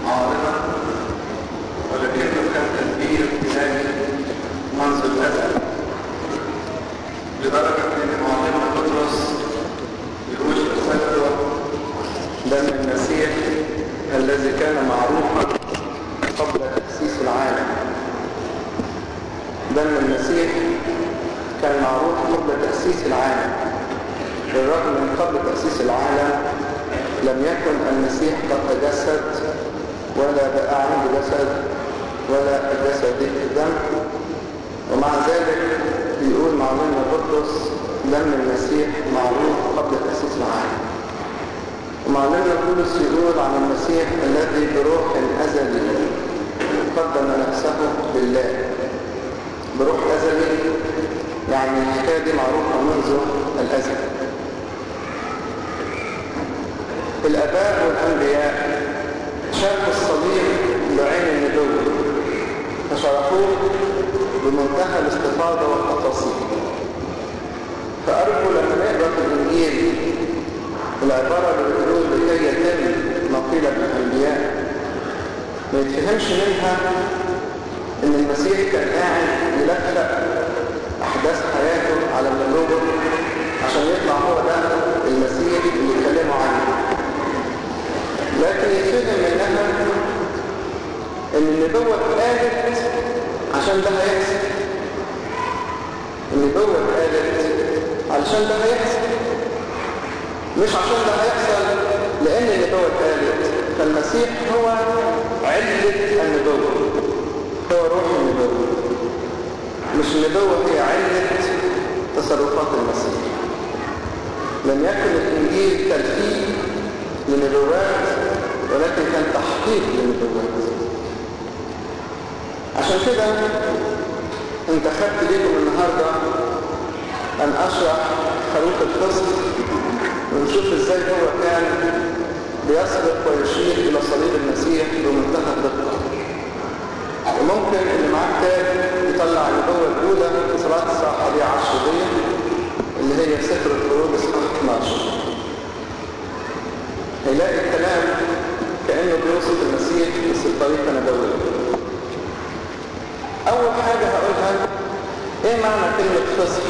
عارضة ولكنه كان تدبير إلهي منذ الأزل لدرجة أن معلمنا بطرس يقول في رسالته دم المسيح الذي كان معروفا قبل تأسيس العالم دم المسيح كان معروف قبل تأسيس العالم بالرغم من قبل تأسيس العالم لم يكن المسيح قد تجسد ولا بقى عنده جسد ولا جسد الدم ومع ذلك يقول معلمنا بطرس دم المسيح معروف قبل تأسيس العالم ومعلمنا بولس يقول عن المسيح الذي بروح أزلي قدم نفسه لله بروح أزلي يعني الحكاية دي معروفة منذ الأزل الآباء والأنبياء شافوا الصليب بعين النبوة فشرحوه بمنتهى الاستفاضة والتفاصيل فأرجو لما نقرأ في الإنجيل العبارة اللي بتقول لكي يتم ما قيل بالأنبياء ما يتفهمش منها إن المسيح كان قاعد يلفق أحداث حياته على النبوة عشان يطلع هو ده المسيح اللي يتكلموا عنه لكن يتفهم منها ان النبوة اتقالت عشان ده هيحصل النبوة اتقالت علشان ده هيحصل مش عشان ده هيحصل لان النبوة اتقالت فالمسيح هو علة النبوة هو روح النبوة مش النبوة هي علة تصرفات المسيح لم يكن الإنجيل تلفيق لنبوات ولكن كان تحقيق لنبوات عشان كده انتخبت لكم النهاردة أن أشرح خروف الفصل ونشوف ازاي هو كان بيسبق ويشير إلى صليب المسيح بمنتهى الدقة وممكن اللي معاه كتاب يطلع النبوة الأولى في صلاة الساعة 11 دي اللي هي سفر الخروج اصحاح 12 هيلاقي الكلام كأنه بيوصف المسيح بس بطريقة نبوية أول حاجة هقولها إيه معنى كلمة فصح؟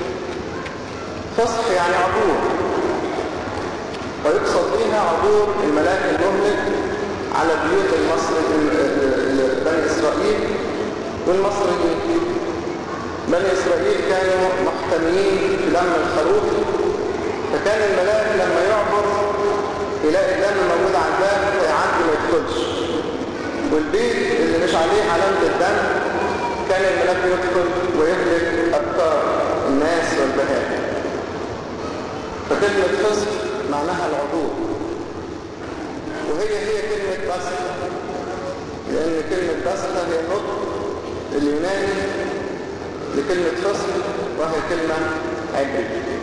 فصح يعني عبور ويقصد بها عبور الملاك المهلك على بيوت المصري بني إسرائيل والمصريين بني إسرائيل كانوا محتميين في دم الخروف فكان الملاك لما يعبر يلاقي الدم موجود على الباب فيعدي ما يدخلش والبيت اللي مش عليه علامة الدم كان الملاك يدخل ويهلك أبكار الناس والبهائم فكلمة فصل معناها العبور وهي هي كلمة بسخة لأن كلمة بسخة هي النطق اليوناني لكلمة فصل وهي كلمة عبري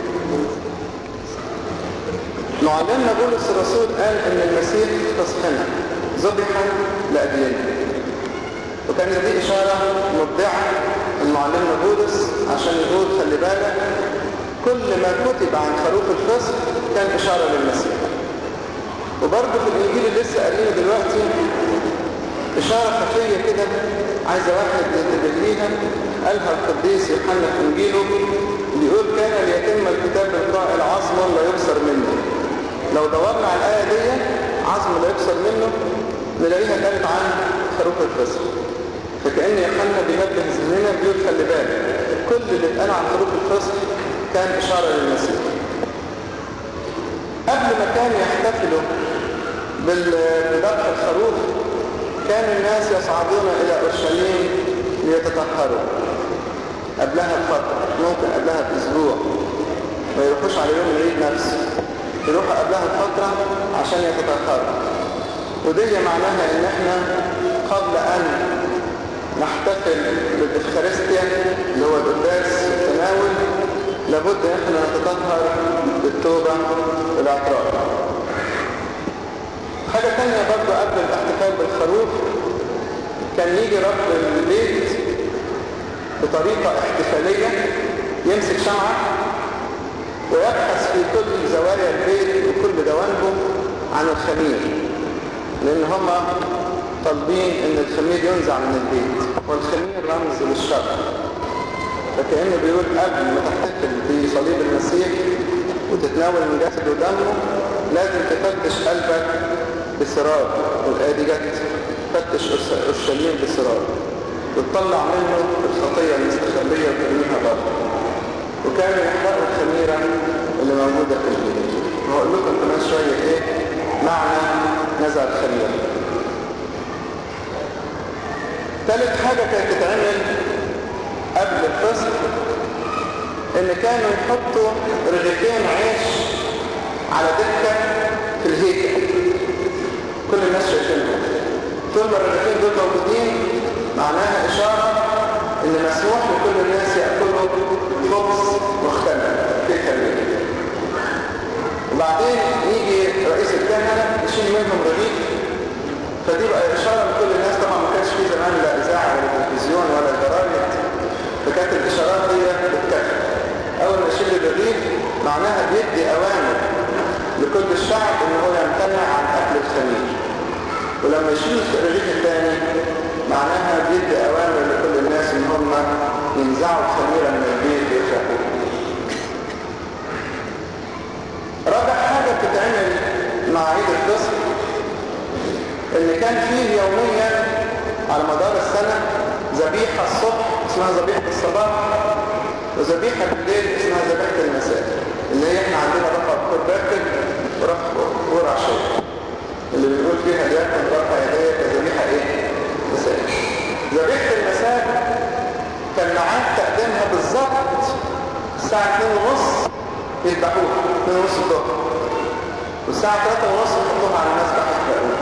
معلمنا بولس الرسول قال ان المسيح فصحنا ذبح لأجلنا وكانت دي إشارة مبدعة المعلمنا بولس عشان يقول خلي بالك كل ما كتب عن خروف الفصل كان إشارة للمسيح وبرضه في الإنجيل اللي لسه قارينه دلوقتي إشارة خفية كده عايزة واحد ينتبه ليها قالها القديس يوحنا في إنجيله بيقول كان ليتم الكتاب القائل عظم لا يكسر منه لو دورنا على الآية دي عظم لا يكسر منه نلاقيها قالت عن خروف الفصل فكأن يوحنا بينبه ذهننا بيقول خلي بالك كل اللي اتقال عن خروف الفصل كان إشارة للمسيح قبل ما كان يحتفلوا بذبح الخروف كان الناس يصعدون إلى أورشليم ليتطهروا قبلها بفترة ممكن قبلها بأسبوع ما يروحوش على يوم العيد نفسه يروحوا قبلها بفترة عشان يتطهروا ودي معناها ان احنا قبل ان نحتفل بالإفخارستيا اللي هو القداس التناول لابد ان احنا نتطهر بالتوبة والاعتراف حاجة تانية برضو قبل الاحتفال بالخروف كان يجي رب البيت بطريقة احتفالية يمسك شمعة ويبحث في كل زوايا البيت وكل جوانبه عن الخمير لان هما طالبين ان الخمير ينزع من البيت والخمير رمز للشر فكأنه بيقول قبل ما تحتفل بصليب المسيح وتتناول من جسده ودمه لازم تفتش قلبك بسراب والآية دي جت فتش أورشليم بسراب وتطلع منه الخطية المستخبية وترميها بره وكانوا يحرقوا الخميرة اللي موجودة في البيت وهقول لكم كمان شوية ايه معنى نزع الخميرة ثالث حاجة كانت تتعمل قبل الفصل ان كانوا يحطوا رغيفين عيش على دكة في الهيكل كل الناس شايفينهم طول ما الرغيفين دول موجودين معناها اشارة ان مسموح لكل الناس يأكلوا خبز مختلف في الهيكل وبعدين يجي رئيس الكهنة يشيل منهم رغيف فدي بقى اشارة لكل الناس طبعا ما كانش في زمان لا اذاعة ولا تلفزيون ولا جرايد فكانت الاشارات دي بتكفي اول ما يشيل الرغيف معناها بيدي اوامر لكل الشعب ان هو يمتنع عن اكل الخمير ولما يشيل الرغيف الثاني معناها بيدي اوامر لكل الناس ان هم ينزعوا الخميره من البيت ويخافوا رابع حاجه بتتعمل مع عيد الفصل ان كان فيه يوميا على مدار السنه ذبيحه الصبح اسمها ذبيحه الصباح وذبيحه بالليل اسمها ذبيحه المساء اللي هي احنا عندنا رفع بكر باكر ورفع بكر عشاء اللي بنقول فيها ليكن رفع يديه كذبيحه ايه مساء ذبيحه المساء كان معاد تقديمها بالظبط الساعه 2:30 يذبحوها 2:30 الظهر والساعه 3:30 يحطوها على المسبح يحرقوها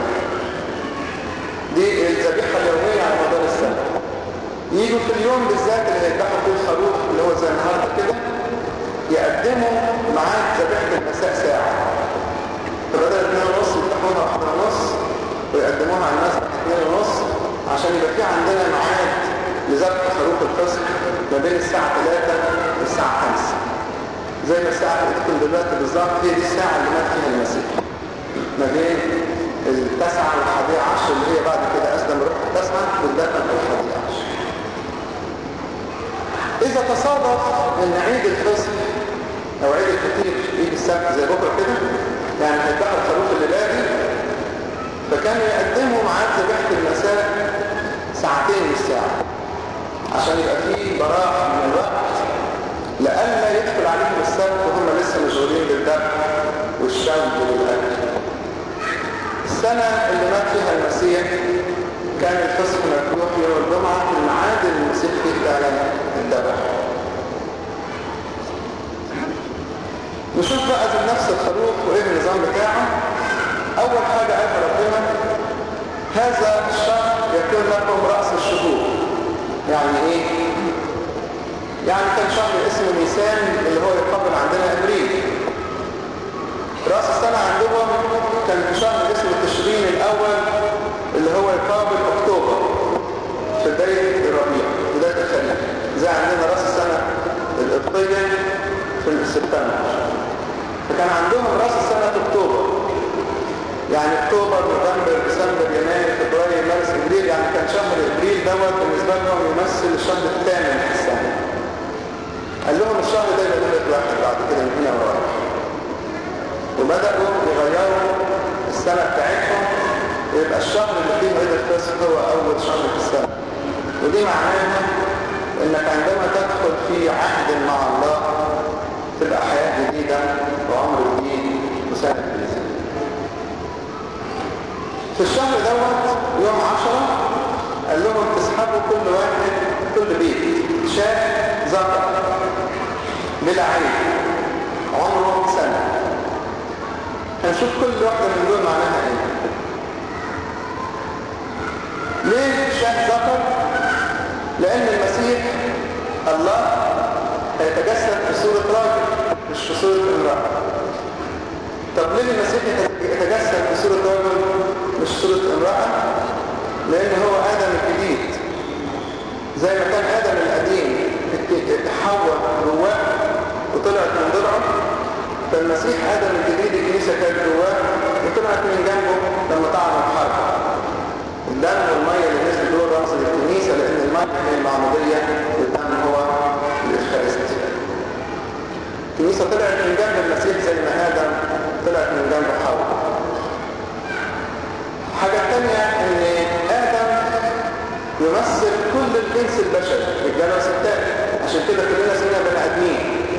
دي الذبيحه اليوميه على مدار السنه يجوا في اليوم بالذات اللي هيذبحوا فيه الخروف اللي هو زي النهارده كده يقدموا معاد ذبيحه المساء ساعه فبدل 2 ونص يفتحوها 1 ونص ويقدموها على المسبح 2 ونص عشان يبقى في عندنا معاد لذبح خروف الفصل ما بين الساعه 3 والساعه 5 زي ما الساعه بتكون دلوقتي بالظبط هي دي الساعه اللي مات فيها المسيح ما بين التاسعه والحادية عشر اللي هي بعد كده اسلم روح التاسعه والدفن في الحادية عشر إذا تصادف أن عيد الفصل أو عيد الفطير يجي السبت زي بكرة كده يعني هيذبحوا الخروف الليلادي فكانوا يقدموا معاد ذبيحة المساء ساعتين من الساعة عشان يبقى فيه براح من الوقت لألا يدخل عليهم السبت وهم لسه مشغولين بالذبح والشرب والأكل السنة اللي مات فيها المسيح كان الفصح مفتوح يوم الجمعة في الميعاد اللي المسيح فيه فعلا الذبح نشوف بقى ذي نفس الخروف وايه النظام بتاعه اول حاجة قالها ربنا هذا الشهر يكون لكم رأس الشهور يعني ايه يعني كان شهر اسمه نيسان اللي هو يقابل عندنا ابريل رأس السنة عندهم كان في شهر اسمه تشرين الاول اللي هو يقابل اكتوبر في بداية الربيع بداية الخريف زي عندنا رأس السنة القبطية في سبتمبر فكان عندهم رأس السنة اكتوبر يعني اكتوبر نوفمبر ديسمبر يناير فبراير مارس ابريل يعني كان شهر ابريل دوت بالنسبه لهم يمثل الشهر الثامن في السنه قال لهم الشهر ده يبقى ثالث واحد بعد كده من هنا ورايح وبداوا يغيروا السنه بتاعتهم يبقى الشهر اللي فيه عيد الفصح هو اول شهر في السنه ودي معناها انك عندما تدخل في عهد مع الله تبقى حياه جديده وعمر جديد وسنه جديده في الشهر دوت يوم عشرة قال لهم تسحبوا كل واحد كل بيت شاف ذكر بلا عين عمره سنة هنشوف كل واحدة من دول معناها ايه ليه شاف ذكر لان المسيح الله هيتجسد في صورة راجل مش في صورة امرأة طب ليه المسيح يتجسد في صورة رجل مش صورة امرأة لان هو ادم الجديد زي ما كان ادم القديم اتحول جواه وطلعت من ضلعه فالمسيح ادم الجديد الكنيسة كانت جواه وطلعت من جنبه لما طعن الحرب المعمودية والدم هو الإفخارستي الكنيسة طلعت من جنب المسيح زي ما آدم طلعت من جنب حواء حاجة تانية ان آدم يمثل كل الجنس البشري رجاله وستات عشان كده كلنا سنة بني آدمين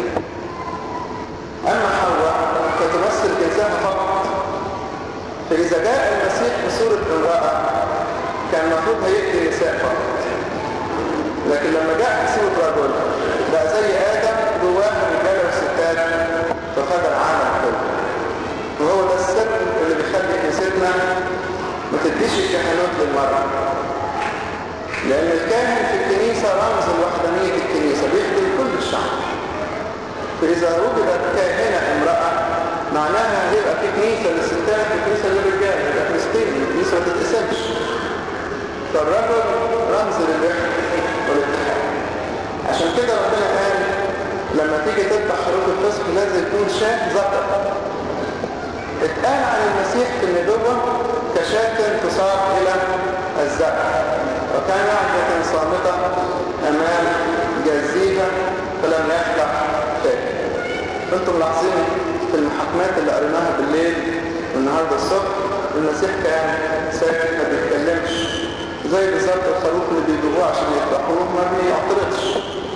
أما حواء فتمثل جنسها فقط فإذا جاء المسيح بصورة امرأة كان المفروض هيقتل النساء فقط لكن لما جاء بصورة رجل بقى زي آدم جواه الرجاله والستات فخد العالم كله وهو ده السر اللي بيخلي كنيستنا ما تديش الكهنوت للمرأة لأن الكاهن في الكنيسة رمز لوحدانية الكنيسة بيخدم كل الشعب فإذا وجدت كاهنة امرأة معناها هيبقى في كنيسة للستات وكنيسة للرجال يبقى كنيستين الكنيسة ما تتقسمش فالرجل رمز للوحدة والاتحاد عشان كده ربنا قال لما تيجي تذبح خروج الفصح لازم يكون شاه ذكر اتقال عن المسيح في النبوة كشاة تصاب إلى الذبح وكان عدة صامتة أمام جزيها فلم يفتح فيه انتم ملاحظين في المحاكمات اللي قريناها بالليل والنهاردة الصبح المسيح كان ساكت ما بيتكلمش زي بالظبط الخروف اللي بيجيبوه عشان يذبحوه ما بيعترضش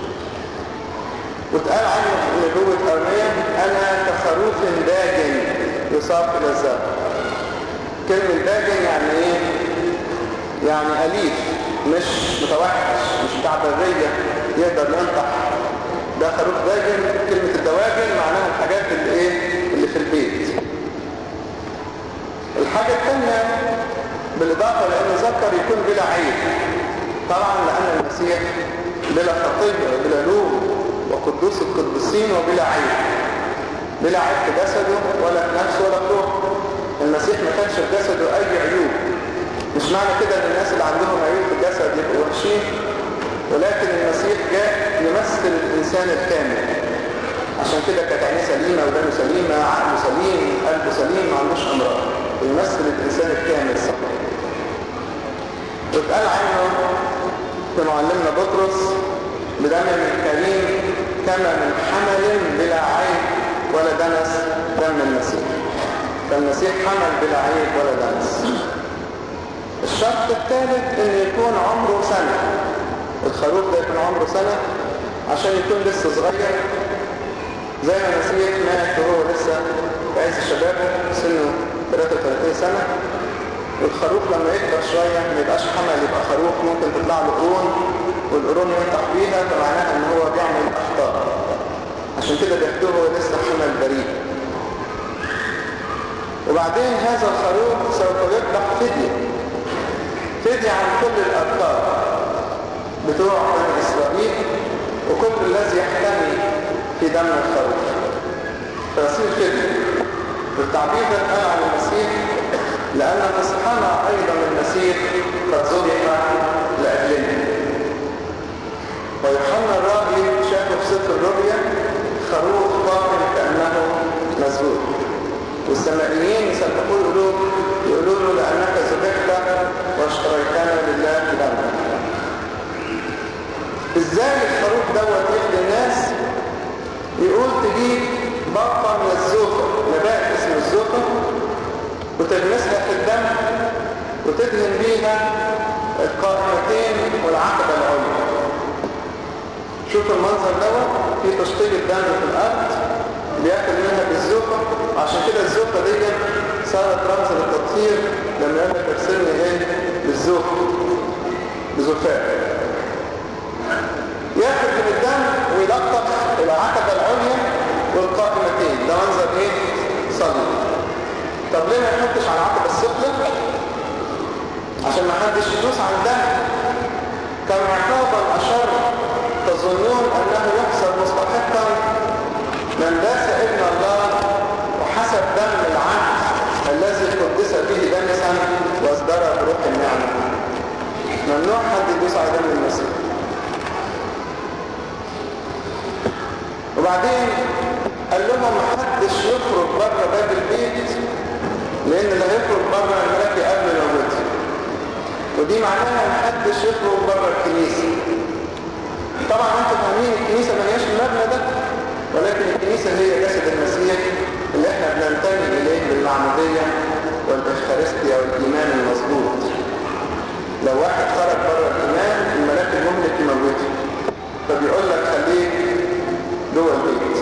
واتقال عنه في نبوة أرمية أنا كخروف داجن يصاب إلى الذبح كلمة داجن يعني إيه؟ يعني أليف مش متوحش مش بتاع برية يقدر ينطح ده خروف داجن كلمة الدواجن معناها الحاجات اللي إيه؟ اللي في البيت الحاجة الثانية بالإضافة لأن ذكر يكون بلا عيب طبعا لأن المسيح بلا خطية وبلا لوم وقدوس القدسين وبلا عيب بلا عيب في جسده ولا في نفسه ولا في روحه المسيح ما كانش في جسده أي عيوب مش معنى كده ان الناس اللي عندهم عيوب في الجسد يبقوا وحشين ولكن المسيح جاء يمثل الإنسان الكامل عشان كده كانت عينيه سليمة ودانه سليمة عقله سليم قلبه سليم ما عندوش أمراض يمثل الإنسان الكامل الصحيح واتقال عنه في معلمنا بطرس بدم الكريم كما من حمل بلا عيب ولا دنس دم المسيح فالمسيح حمل بلا عيب ولا دنس الشرط الثالث ان يكون عمره سنة الخروف ده يكون عمره سنة عشان يكون لسه صغير زي ما المسيح مات وهو لسه في عز شبابه سنه 33 سنة والخروف لما يكبر شوية ما يبقاش حمل يبقى خروف ممكن تطلع له قرون والقرون ينطح بيها فمعناها ان هو بيعمل اخطاء عشان كده بيحتوه لسه حمل بريء وبعدين هذا الخروف سوف يذبح فدية فدية عن كل الأبطال بتوع بني إسرائيل وكل الذي يحتمي في دم الخروف فيصير فدية بالتعبير ده قال عن المسيح لأن تصحنا أيضا المسيح قد ذبح لأجلنا ويوحنا الراوي شافه في سفر الرؤيا خروف طاهر كأنه مزبوط والسمائيين يسبحوا له يقولوا له لأنك ذبحت واشتريتنا لله بدمك ازاي الخروف دوت يخدم الناس يقول تجيب بطة من الزوفة نبات اسمه الزوفة وتغمسها في الدم وتدهن بيها القائمتين والعقبة العليا شوف المنظر دوت في تشطيب الدم في الأرض بياكل منها بالزوفة عشان كده الزوفة دي صارت رمز للتطهير لما يقول لك ارسلني ايه بالزوفة بزوفاء ياخد من الدم ويلطخ العقبة العليا والقائمتين ده منظر ايه صلي طب ليه ما يحطش على العقبة السفلى عشان ما حدش يدوس على الدم كم عقابا أشر تظنون أنه يحسب مستحقا من داس ابن الله وحسب دم العهد الذي قدس به دنسا واصدر بروح النعمة ممنوع حد يدوس على دم المسيح وبعدين قال لهم محدش يخرج بره باب البيت لان اللي هيخرج بره الملاك قبل موته ودي معناها محدش يخرج بره الكنيسه طبعا انتم فاهمين الكنيسة ما هياش المبنى ده ولكن الكنيسة هي جسد المسيح اللي احنا بننتمي اليه بالمعمودية والإفخارستيا والإيمان المظبوط لو واحد خرج بره الإيمان الملاك المهلك يموته فبيقول لك خليك جوه البيت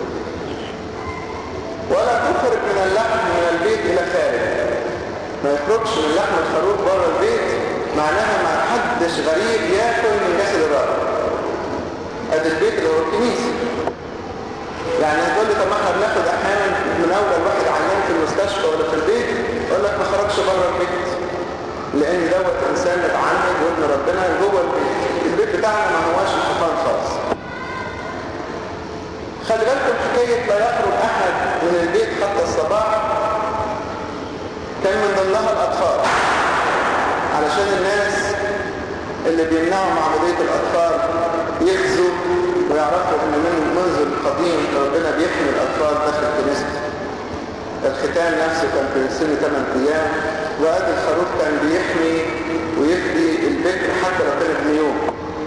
ولا تخرج من اللحم من البيت إلى خارج ما يخرجش من لحم الخروف بره البيت معناها ما حدش غريب ياكل من جسد الرب ادي البيت اللي هو الكنيسة يعني هتقول لي طب ما احنا بناخد احيانا من اول الواحد عيان في المستشفى ولا في البيت يقول لك ما خرجش بره البيت لان دوت انسان متعمد وابن ربنا جوه البيت البيت بتاعنا ما هواش الشيطان خالص خلي بالكم حكايه لا يخرج احد من البيت حتى الصباح كان من ضمنها الاطفال علشان الناس اللي بيمنعوا معموديه الاطفال يخزوا ويعرفوا ان من منذ القديم ربنا بيحمي الاطفال داخل كنيسته الختان نفسه كان في سن 8 ايام وقد الخروف كان بيحمي ويفدي البكر حتى لو كانت ابن يوم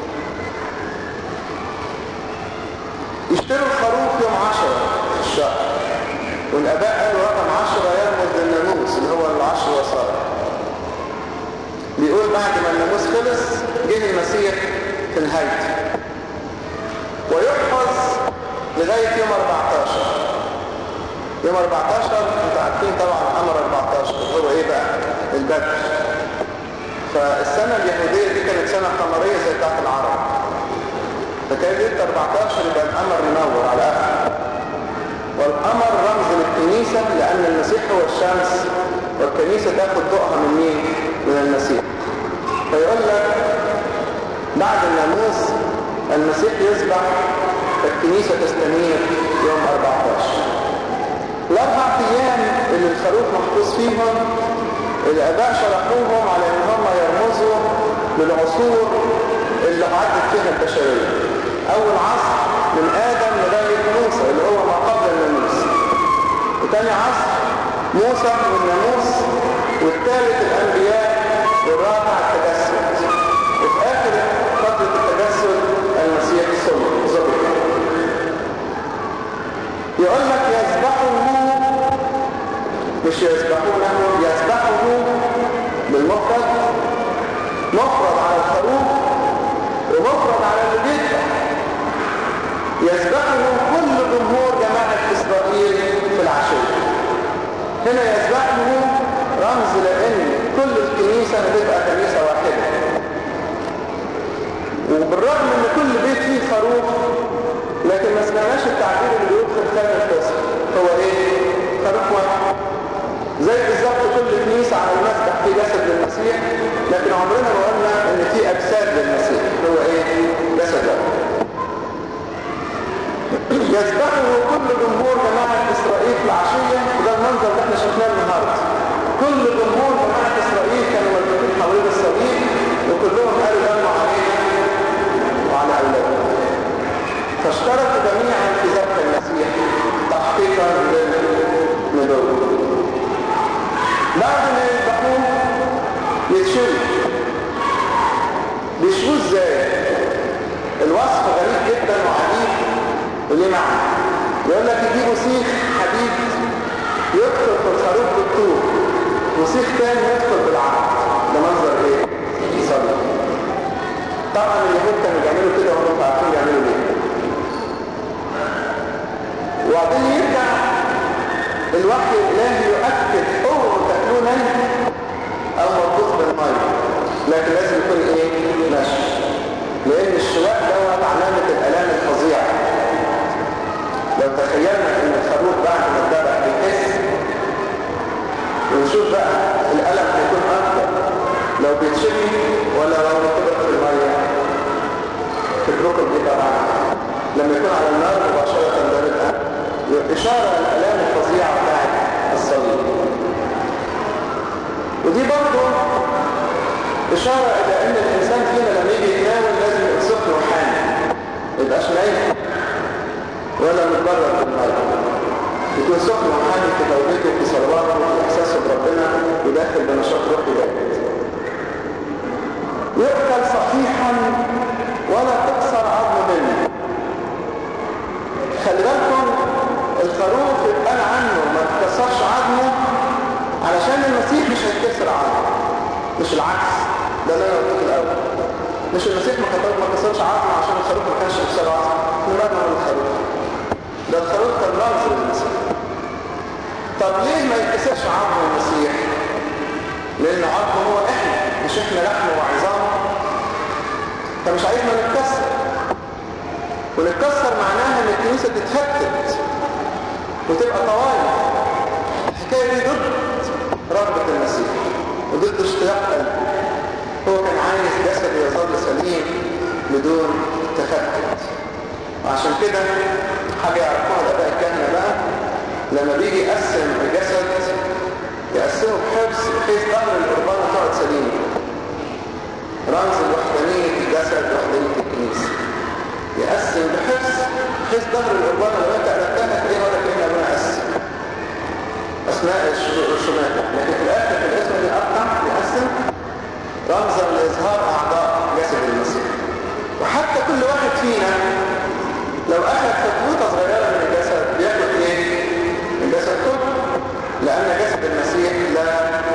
يشتروا الخروف يوم 10 في الشهر والاباء قالوا رقم 10 يرمز للناموس اللي هو العشر وصايا بيقول بعد ما الناموس خلص جه المسيح في نهايته ويحفظ لغاية يوم 14 يوم 14 انتوا عارفين طبعا امر 14 هو ايه بقى البدر فالسنة اليهودية دي كانت سنة قمرية زي بتاعت العرب فكان ليلة 14 يبقى القمر منور على اخر والقمر رمز للكنيسة لان المسيح هو الشمس والكنيسة تاخد ضوءها من مين؟ من المسيح فيقول لك بعد الناموس المسيح يصبح الكنيسة تستنير يوم 14 الأربع أيام اللي الخروف محفوظ فيهم الآباء شرحوهم على إن هم يرمزوا للعصور اللي عدت فيها البشرية أول عصر من آدم لغاية موسى اللي هو ما قبل الناموس وتاني عصر موسى والناموس والثالث الأنبياء والرابع التجسد وفي آخر فترة التجسد المسيح صلب يقول لك يذبحه مش يذبحونه يذبحه بالمفرد مفرد على الخروف ومفرد على اللي بيذبح يذبحه كل جمهور جماعة إسرائيل في العشية هنا يذبحه رمز لأن كل الكنيسة هتبقى كنيسة واحدة وبالرغم ان كل بيت فيه خروف لكن ما سمعناش التعبير اللي بيقول خرفان القسم هو ايه خروف واحد زي بالظبط كل كنيسة على المسبح في جسد للمسيح لكن عمرنا ما قلنا ان في اجساد للمسيح هو ايه جسد واحد يذبحه كل جمهور جماعة اسرائيل في العشية وده المنظر اللي احنا شفناه النهارده كل جمهور جماعة اسرائيل كانوا موجودين حوالين الصليب وكلهم قالوا دموا علينا وعلى أولادنا فاشتركوا جميعا في ذبح المسيح تحقيقا للنبوة بعد ما يذبحوه يتشوي بيشوه ازاي الوصف غريب جدا وعجيب وليه معنى يقول لك يجيبوا سيخ حديد يدخل في الخروف بالطول وسيخ تاني يدخل بالعرض ده منظر ايه؟ صلي طبعا اليهود كانوا بيعملوا كده وهم عارفين يعملوا ليه وبعدين يرجع الوحي الالهي يؤكد اوعوا تاكلونا او مربوط بالميه لكن لازم يكون ايه نشف لان الشواء دوت علامه الالام الفظيعه لو تخيلنا ان الخروف بعد ما اتذبح بيحس ونشوف بقى الالم هيكون اكتر لو بيتشفي ولا لو بيطبق في الميه فكركم ايه طبعا لما يكون على النار مباشره ده بيبقى اشاره للالام الفظيعه بتاعت الصليب ودي برضه اشاره الى ان الانسان فينا لما يجي يتناول لازم يبقى سخن وحامي ما يبقاش نايم ولا متبرر في الميه يكون سخن وحامي في توبته في صلواته في احساسه بربنا وداخل بنشاط روحي جامد يؤكل صحيحا ولا تكسر عظم خلي بالكم الخروف يتقال عنه ما تكسرش عظمه علشان المسيح مش هيتكسر عظمه مش العكس ده اللي انا قلت الاول مش المسيح ما كتب ما كسرش عظمه عشان الخروف ما كانش يكسر عظمه لماذا من الخروف ده الخروف كان رمز للمسيح طب ليه ما يتكسرش عظم المسيح لان عظمه هو احنا مش احنا لحم وعظام فمش عايزنا نتكسر ونتكسر معناها ان الكنيسه تتفتت وتبقى طوائف الحكايه دي ضد رغبه المسيح وضد اشتياق قلبه هو كان عايز جسد يظل سليم بدون تفتت وعشان كده حاجه يعرفوها الاباء الكهنه بقى لما بيجي يقسم الجسد يقسمه بحرص بحيث ظهر القربان تقعد سليمه رمز الوحدانيه الجسد وحدانيه الكنيسه يقسم بحرص بحيث ظهر القربان لو انت قلبتها تلاقيه ولا كانه ابونا قسم اثناء الرسومات لكن في الاخر في الاسم اللي اقطع يقسم رمزا لاظهار اعضاء جسد المسيح وحتى كل واحد فينا لو اخذ فتوته صغيره من الجسد بياخد ايه الجسد كله لان جسد المسيح لا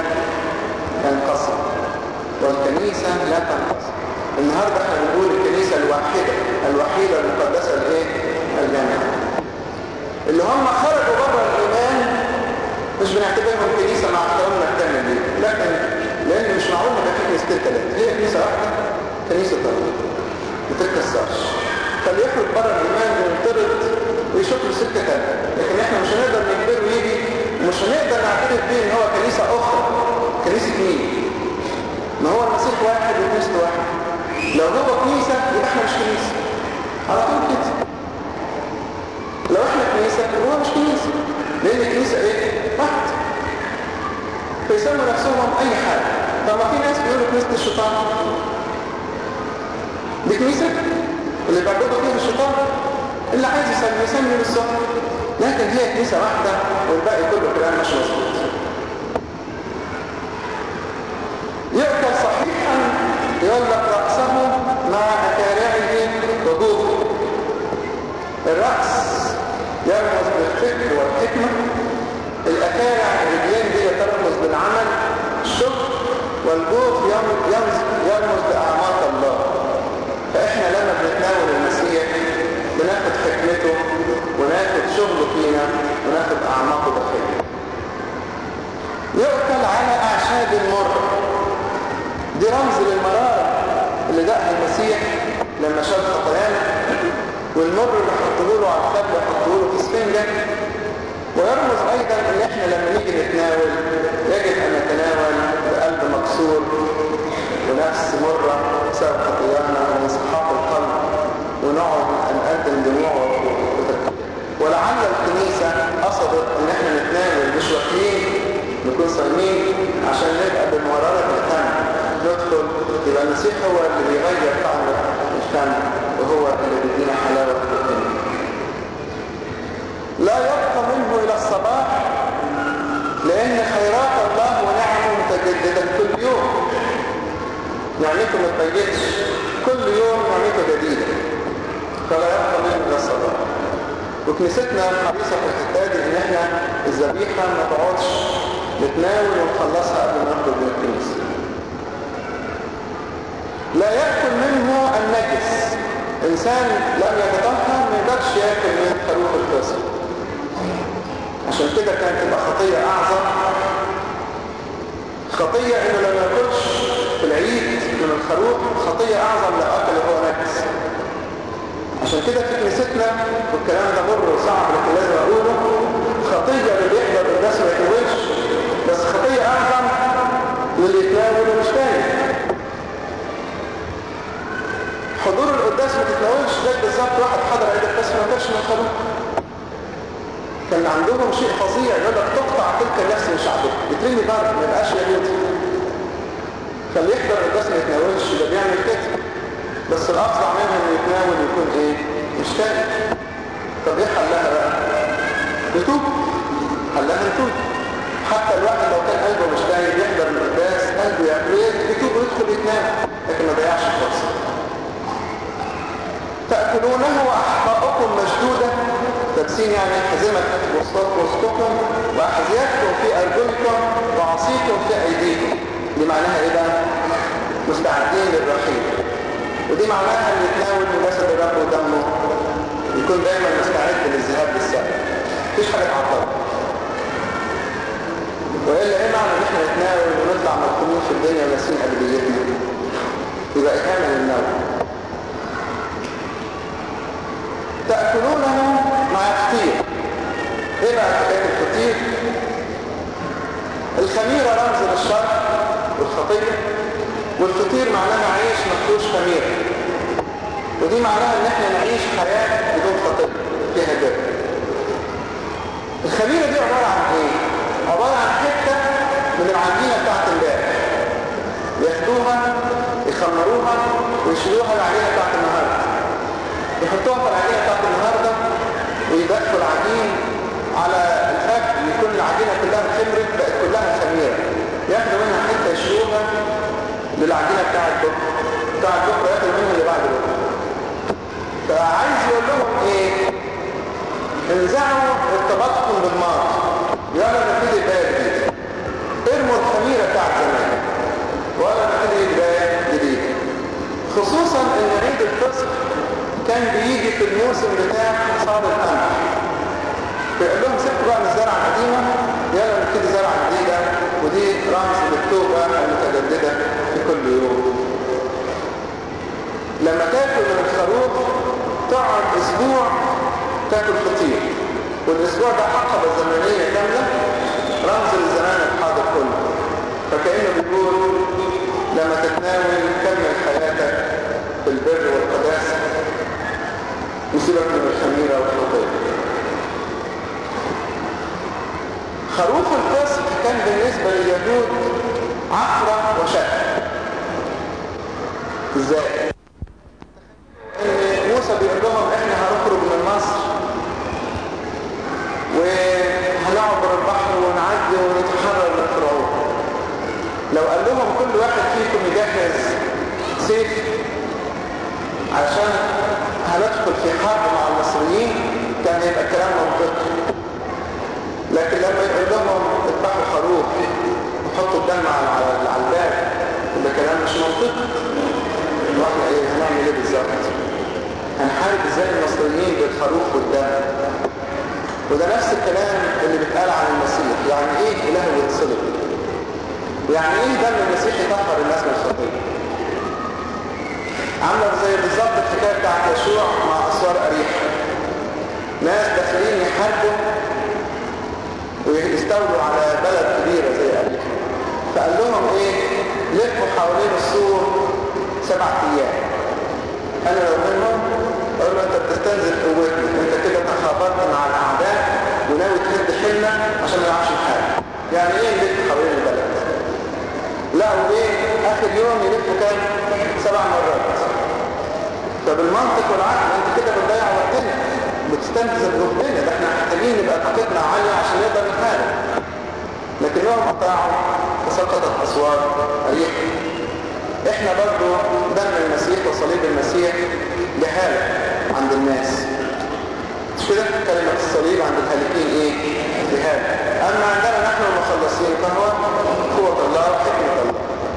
ينقسم والكنيسه لا تنقسم النهارده احنا بنقول الكنيسه الواحده الوحيده المقدسه الايه الجامعه اللي هم خرجوا بره الايمان مش بنعتبرهم كنيسه مع احترامنا الكامل ليه لكن لان مش معقول نبقى في كنيستين ثلاثه هي كنيسه واحده كنيسه طبعا ما تتكسرش فاللي يخرج بره الايمان وينطرد ويشوف له سكه ثانيه لكن احنا مش هنقدر نجبره يجي ومش هنقدر نعترف بيه ان هو كنيسه اخرى كنيسه مين ما هو المسيح واحد وكنيسته واحد لو هو كنيسه يبقى احنا مش كنيسه على طول كده لو احنا كنيسه يبقى هو مش كنيسه لان الكنيسه ايه واحد فيسموا نفسهم اي حاجه طب ما في ناس بيقولوا كنيسه الشيطان دي كنيسه اللي بيعبدوا فيها الشيطان اللي عايز يسمي يسمي بالصبر لكن هي كنيسة واحدة والباقي كله كلام مش مظبوط يؤكل صحيحا يقول لك رأسه مع أكارعه وجوه الرأس يرمز بالفكر والحكمة الأكارع الرجلين دي ترمز بالعمل الشكر والجوف يرمز, يرمز بأعماق الله فإحنا لما بنتناول المسيح بناخد حكمته وناخد شغله فينا وناخد أعماقه داخلنا يؤكل على أعشاب المر دي رمز للمرارة اللي دقها المسيح لما شاف خطايانا والمر اللي حطه له على الخد حطه له في سفنجة ويرمز أيضا إن إحنا لما نيجي نتناول يجب أن نتناول بقلب مكسور ونفس مرة بسبب خطايانا وانسحاق القلب ونقعد نقدم دموع ولعل الكنيسة قصدت ان احنا نتناول مش واكلين نكون صايمين عشان نبقى بالمرارة الفم ندخل يبقى المسيح هو اللي بيغير طعم الفم وهو اللي بيدينا حلاوة الدنيا لا يبقى منه الى الصباح لان خيرات الله ونعمه متجددة كل يوم نعمته ما تبيتش كل يوم نعمته جديدة فلا يبقى منه الى الصباح وكنيستنا حريصة في الحكاية دي ان احنا الذبيحة ما تقعدش نتناول ونخلصها قبل ما نخرج من الكنيسة لا يأكل منه النجس انسان لم يتطهر ما يقدرش ياكل من خروف الفصل عشان كده كانت تبقى خطية اعظم خطية انه لما ياكلش في العيد من الخروف خطية اعظم لو اكل هو نجس عشان كده في كنيستنا والكلام ده مر وصعب لكن لازم اقوله خطية اللي بيحضر الناس ما يتناولش بس خطية اعظم للي يتناول ومش تاني حضور القداس ما تتناولش ده بالظبط واحد حضر عيد القداس ما كانش من خروج كان عندهم شيء فظيع يقول لك تقطع تلك النفس من شعبك يترمي بره ما يبقاش يهودي فاللي يحضر القداس ما يتناولش ده بيعمل كده بس الأفضل منه انه يتناول يكون ايه مش تاني طب ايه حلها بقى نتوب حلها نتوب حتى الواحد لو كان قلبه مش تاني بيحضر القداس قلبه يعمل يتوب ويدخل يتنام لكن ما ضيعش فرصه تأكلونه وأحقاؤكم مشدودة لابسين يعني حزمة وسطات وسطكم وأحذيتكم في أرجلكم وعصيكم في أيديكم دي معناها إيه بقى؟ مستعدين للرحيل ودي معناها اللي يتناول من جسد الرب ودمه يكون دايما مستعد للذهاب للسبب مفيش حاجة تعطل وإلا إيه معنى إن إحنا نتناول ونطلع مدخولين في الدنيا وناسين أبديتنا يبقى إكامل النوم تأكلونه مع فطير ايه بقى حكاية الفطير الخميرة رمز للشر والخطية والفطير معناها عيش مفروش خميرة ودي معناها ان احنا نعيش حياة بدون خطية فيها جد الخميرة دي عبارة عن ايه عبارة عن حتة من العجينة بتاعت امبارح ياخدوها يخمروها ويشيلوها العجينة بتاعت النهاردة يحطوها في العجينة بتاعت النهاردة ويدخلوا العجين على الفك يكون العجينة كلها خمرت بقت كلها خميرة ياخدوا منها حتة يشيلوها للعجينة بتاعت بكرة بتاعت بكرة ياخدوا منها اللي بعد بكرة فعايز يقول لهم ايه انزعوا ارتباطكم بالماضي يلا نبتدي بداية جديدة ارموا الخميرة بتاعت زمان ولا نبتدي بداية جديدة خصوصا ان عيد الفصح كان بيجي في الموسم بتاع حصاد القمح فيقول لهم سيبكوا بقى من الزرعه القديمه يلا نبتدي زرعه جديده ودي رمز للتوبه المتجدده في كل يوم لما تاكل من الخروف تقعد اسبوع تاكل فطير والاسبوع ده حقبه زمنيه كامله رمز للزمان الحاضر كله فكانه بيقول لما تتناول كمل حياتك بالبر والقداسه وسيبك من الخميره والخطيه خروف الفصح كان بالنسبة لليهود عفرة وشك ازاي؟ ان موسى بيقول لهم احنا هنخرج من مصر وهنعبر البحر ونعدي ونتحرر من فرعون لو قال لهم كل واحد فيكم يجهز سيف عشان هندخل في حرب مع المصريين كان هيبقى كلام منطقي لكن لما يقول لهم اذبحوا خروف وحطوا الدم على على الباب ده كلام مش منطقي واحنا ايه هنعمل ايه بالظبط هنحارب ازاي المصريين بالخروف والدم وده نفس الكلام اللي بيتقال عن المسيح يعني ايه اله يتصلب يعني ايه دم المسيح يطهر الناس من الخطيه عامله زي بالظبط الحكايه بتاعت يشوع مع اسوار اريحا ناس داخلين يحاربوا ويستولوا على بلد كبيرة زي أريحا فقال لهم ايه لفوا حوالين السور سبعة ايام انا لو منهم اقول له انت بتستنزل قوتنا انت كده تخابرت مع الاعداء وناوي تهد حلنا عشان ما يعرفش الحاجة يعني ايه نلف حوالين البلد لا وايه اخر يوم يلفوا كام سبع مرات فبالمنطق والعقل انت كده بتضيع وقتنا بتستنزف جهدنا ده احنا محتاجين نبقى طاقتنا عالية عشان نقدر نحارب لكنهم قطعوا فسقطت اسوار اريح احنا برضو دم المسيح وصليب المسيح جهالة عند الناس مش كده كلمة الصليب عند الهالكين ايه جهالة اما عندنا نحن المخلصين فهو قوة الله وحكمة الله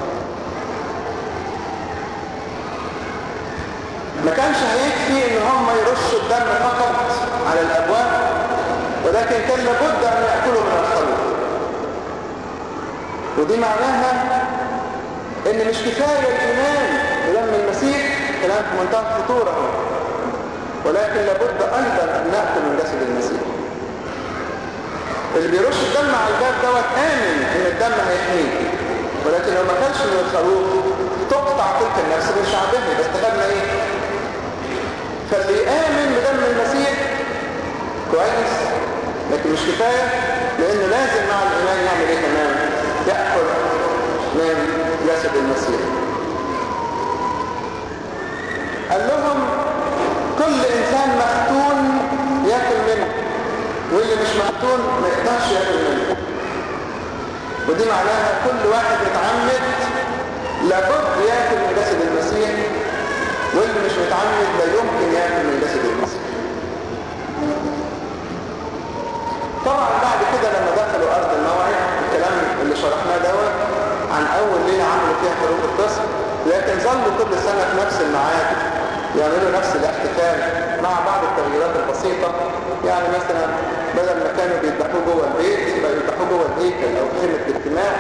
ما كانش هيكفي ان هم يرشوا الدم فقط على الابواب ولكن كان لابد ان ياكلوا من الخروف ودي معناها ان مش كفايه الايمان بدم المسيح كلام في منتهى الخطوره ولكن لابد ايضا ان ناكل من جسد المسيح اللي بيرش الدم على الباب دوت امن ان الدم هيحميه ولكن لو ما كانش من الخروف تقطع تلك النفس من شعبها بس استفدنا ايه فاللي يآمن بدم المسيح كويس لكن مش كفاية لأنه لازم مع الإيمان يعمل إيه كمان يأكل من جسد المسيح قال لهم كل إنسان مختون يأكل منه واللي مش مختون ما يقدرش يأكل منه ودي معناها كل واحد متعمد لابد يأكل من جسد المسيح واللي مش متعمد لا يمكن يأكل من جسد المسيح الأرض الموعد الكلام اللي شرحناه دوت عن أول ليلة عملوا فيها خروج الطفل لكن ظلوا كل سنة في نفس الميعاد يعملوا نفس الاحتفال مع بعض التغييرات البسيطة يعني مثلا بدل ما كانوا بيذبحوه جوه البيت بقى يذبحوه جوه الهيكل أو خيمة الاجتماع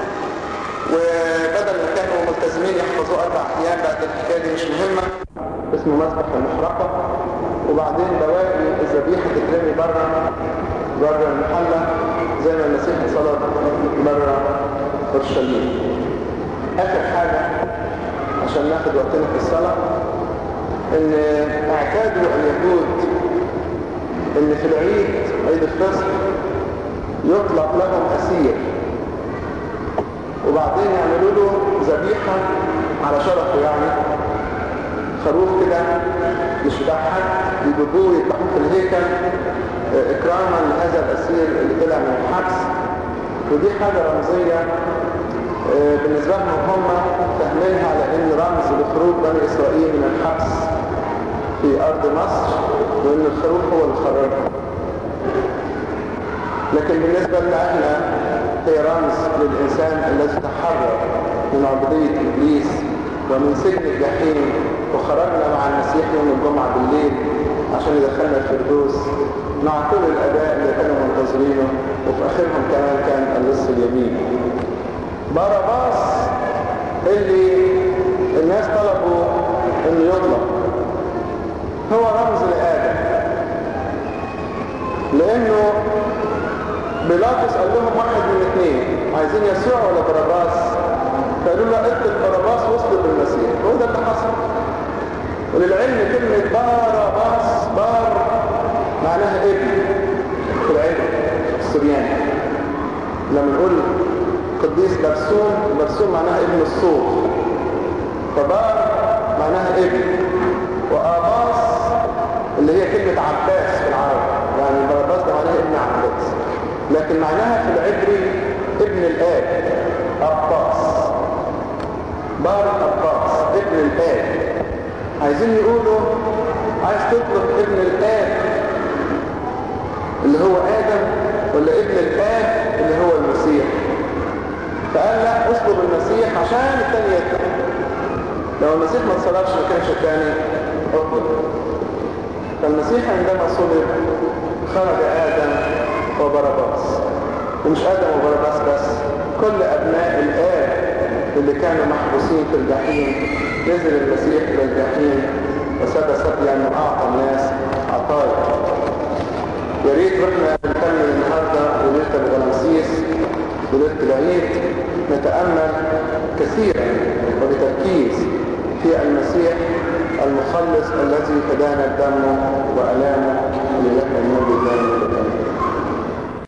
وبدل ما كانوا ملتزمين يحفظوه أربع أيام بعد الحكاية دي مش مهمة اسمه مسبح المحرقة وبعدين بواقي الذبيحة تترمي بره بره المحلة زي ما المسيح صلى بره اورشليم آخر حاجة عشان ناخد وقتنا في الصلاة ان اعتادوا اليهود ان في العيد عيد الفصح يطلق لهم اسير وبعدين يعملوا له ذبيحة على شرفه يعني خروف كده مش بتاع حد يجيبوه يذبحوه في الهيكل اكراما لهذا الاسير اللي طلع من الحبس ودي حاجة رمزية بالنسبة لهم هم فاهمينها على ان رمز لخروج بني اسرائيل من الحبس في ارض مصر وان الخروف هو اللي خرجهم لكن بالنسبة لنا احنا هي رمز للانسان الذي تحرر من عبودية ابليس ومن سجن الجحيم وخرجنا مع المسيح يوم الجمعة بالليل عشان يدخلنا الفردوس مع كل الاباء اللي كانوا منتظرينه وفي اخرهم كمان كان اللص اليمين باراباس اللي الناس طلبوا انه يطلق هو رمز لآدم لانه بيلاطس قال لهم واحد من اثنين عايزين يسوع ولا باراباس فقالوا له اقتل باراباس واصلب المسيح هو ده اللي حصل وللعلم كلمة باراباس بار معناها ابن في العلم السرياني لما نقول قديس برسوم برسوم معناها ابن الصوف فبار معناها ابن وآباس اللي هي كلمة عباس في العرب يعني باراباس ده معناها ابن عباس لكن معناها في العبري ابن الآب أباس بار أباس ابن الآب عايزين يقولوا عايز تطلب ابن الآب اللي هو آدم ولا ابن الآب اللي هو المسيح فقال لا اطلب المسيح عشان التاني يطلع لو المسيح ما اتصلبش ما كانش التاني اطلب فالمسيح عندما صلب خرج آدم وبرباس ومش آدم وبرباس بس كل أبناء الآب اللي كانوا محبوسين في الجحيم نزل المسيح إلى الجحيم وسبى سبيا وأعطى الناس عطايا يا ريت واحنا نكمل النهارده وليله الغلامسيس وليله العيد نتامل كثيرا وبتركيز في المسيح المخلص الذي تدانى دمه والامه لله المجد دائما